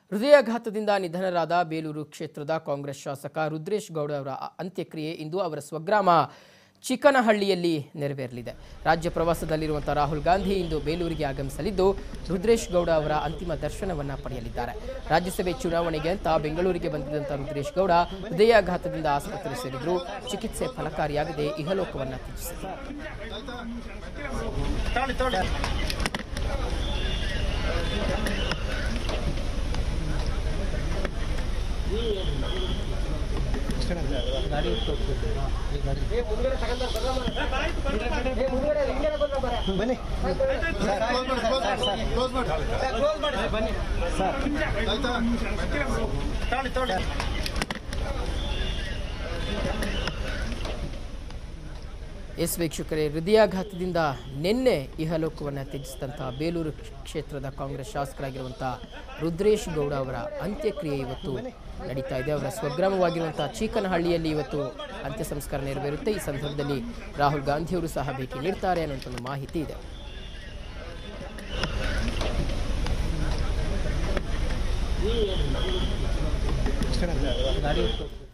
ಹೃದಯಾಘಾತದಿಂದ ನಿಧನರಾದ ಬೇಲೂರು ಕ್ಷೇತ್ರದ ಕಾಂಗ್ರೆಸ್ ಶಾಸಕ ರುದ್ರೇಶ್ ಗೌಡ ಅವರ ಅಂತ್ಯಕ್ರಿಯೆ ಇಂದು ಅವರ ಸ್ವಗ್ರಾಮ ಚಿಕ್ಕನಹಳ್ಳಿಯಲ್ಲಿ ನೆರವೇರಲಿದೆ ರಾಜ್ಯ ಪ್ರವಾಸದಲ್ಲಿರುವಂತಹ ರಾಹುಲ್ ಗಾಂಧಿ ಇಂದು ಬೇಲೂರಿಗೆ ಆಗಮಿಸಲಿದ್ದು ರುದ್ರೇಶ್ ಗೌಡ ಅವರ ಅಂತಿಮ ದರ್ಶನವನ್ನ ಪಡೆಯಲಿದ್ದಾರೆ ರಾಜ್ಯಸಭೆ ಚುನಾವಣೆಗೆ ಅಂತ ಬೆಂಗಳೂರಿಗೆ ಬಂದಿದ್ದಂಥ ರುದ್ರೇಶ್ ಗೌಡ ಹೃದಯಾಘಾತದಿಂದ ಆಸ್ಪತ್ರೆ ಸೇರಿದ್ರು ಚಿಕಿತ್ಸೆ ಫಲಕಾರಿಯಾಗದೆ ಇಹಲೋಕವನ್ನ ತ್ಯಜಿಸಿದರು ಬನ್ನಿ ಕ್ಲೋಸ್ ಮಾಡಿ ಬನ್ನಿ ಆಯ್ತಾ ತಾಳಿ ತಾಳಿ ಎಸ್ ವೀಕ್ಷಕರೇ ಹೃದಯಾಘಾತದಿಂದ ನಿನ್ನೆ ಇಹಲೋಕವನ್ನು ತ್ಯಜಿಸಿದಂಥ ಬೇಲೂರು ಕ್ಷೇತ್ರದ ಕಾಂಗ್ರೆಸ್ ಶಾಸಕರಾಗಿರುವಂಥ ರುದ್ರೇಶ್ ಗೌಡ ಅವರ ಅಂತ್ಯಕ್ರಿಯೆ ಇವತ್ತು ನಡೀತಾ ಇದೆ ಅವರ ಸ್ವಗ್ರಾಮವಾಗಿರುವಂಥ ಚೀಕನಹಳ್ಳಿಯಲ್ಲಿ ಇವತ್ತು ಅಂತ್ಯ ಸಂಸ್ಕಾರ ನೆರವೇರುತ್ತೆ ಈ ಸಂದರ್ಭದಲ್ಲಿ ರಾಹುಲ್ ಗಾಂಧಿಯವರು ಸಹ ಭೇಟಿ ನೀಡ್ತಾರೆ ಅನ್ನುವಂಥ ಒಂದು ಮಾಹಿತಿ ಇದೆ ಗಾಡಿ